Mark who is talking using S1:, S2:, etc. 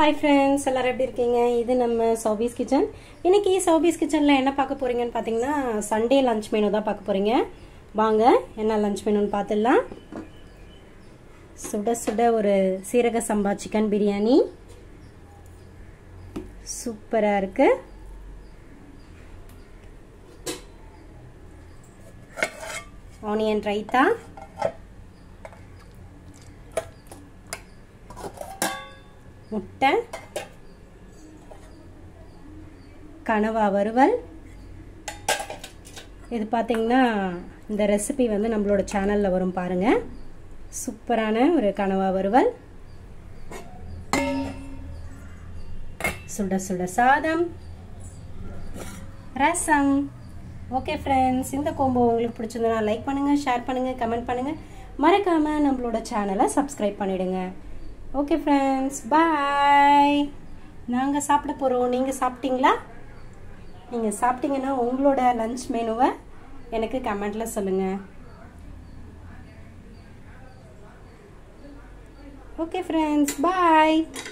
S1: hi friends எல்லாரும் எப்படி இருக்கீங்க இது நம்ம சௌபீஸ் கிச்சன் இன்னைக்கு சௌபீஸ் கிச்சனில் என்ன பார்க்க போறீங்கன்னு பார்த்தீங்கன்னா சண்டே லஞ்ச் மெனு தான் பார்க்க போறீங்க வாங்க என்ன லஞ்ச் மெனுன்னு பார்த்துடலாம் சுட சுட ஒரு சீரக சம்பா சிக்கன் பிரியாணி சூப்பராக இருக்கு ஆனியன் ரைத்தா முட்டை கனவா வறுவல் இது பார்த்தீங்கன்னா இந்த ரெசிபி வந்து நம்மளோட சேனலில் வரும் பாருங்க சூப்பரான ஒரு கனவா வறுவல் சுட சுட சாதம் ரசம் ஓகே ஃப்ரெண்ட்ஸ் இந்த கோம்போ உங்களுக்கு பிடிச்சிருந்தனா லைக் பண்ணுங்கள் ஷேர் பண்ணுங்கள் கமெண்ட் பண்ணுங்கள் மறக்காமல் நம்மளோட சேனலை சப்ஸ்கிரைப் பண்ணிவிடுங்க ஓகே ஃப்ரெண்ட்ஸ் பாய் நாங்கள் சாப்பிட போகிறோம் நீங்கள் சாப்பிட்டீங்களா நீங்கள் சாப்பிட்டீங்கன்னா உங்களோட லஞ்ச் மெனுவை எனக்கு கமெண்டில் சொல்லுங்கள் ஓகே ஃப்ரெண்ட்ஸ் பாய்